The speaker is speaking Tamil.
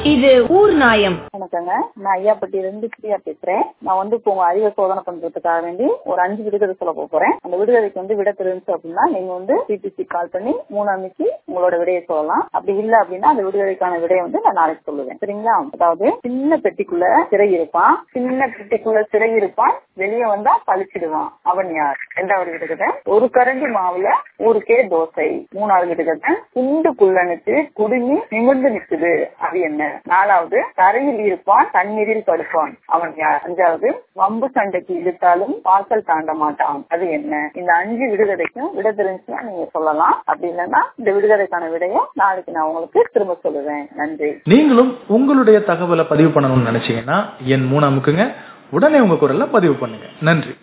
இது ஊர் நாயம் வணக்கங்க நான் ஐயாப்பட்டியில இருந்து பிரியா பேசுறேன் நான் வந்து இப்போ உங்க அறிவை சோதனை பண்றதுக்காக வேண்டி ஒரு அஞ்சு விடுகதை சொல்ல போப் போறேன் அந்த விடுகதைக்கு வந்து விட தெரிஞ்சு அப்படின்னா நீங்க வந்து சிபிசி கால் பண்ணி மூணு அன்னைக்கு உங்களோட விடையை சொல்லலாம் அப்படி இல்ல அப்படின்னா அந்த விடுகதைக்கான விடையை வந்து நான் நாளைக்கு சொல்லுவேன் சரிங்களா அதாவது சின்ன பெட்டிக்குள்ள சிறை இருப்பான் சின்ன பெட்டிக்குள்ள சிறை இருப்பான் வெளியே வந்தா பழிச்சிடுவான் அவன் யார் ரெண்டாவது விடுகதை ஒரு கரண்டி மாவுல ஊருக்கே தோசை மூணாவது விடுகதை குண்டுக்குள்ள நிச்சு குடுமி நிமிர்ந்து நிக்குது அது என்ன நாலாவது தரையில் இருப்பான் தண்ணீரில் படுப்பான் அவன் யார் அஞ்சாவது வம்பு சண்டைக்கு இழுத்தாலும் வாசல் தாண்ட மாட்டான் அது என்ன இந்த அஞ்சு விடுகதைக்கும் விட தெரிஞ்சுன்னா நீங்க சொல்லலாம் அப்படி இல்லைன்னா இந்த விடுகதைக்கான விடையை நாளைக்கு நான் உங்களுக்கு திரும்ப சொல்லுவேன் நன்றி நீங்களும் உங்களுடைய தகவலை பதிவு பண்ணணும்னு நினைச்சீங்கன்னா என் மூணாமுக்குங்க உடனே உங்க குரல்ல பதிவு பண்ணுங்க நன்றி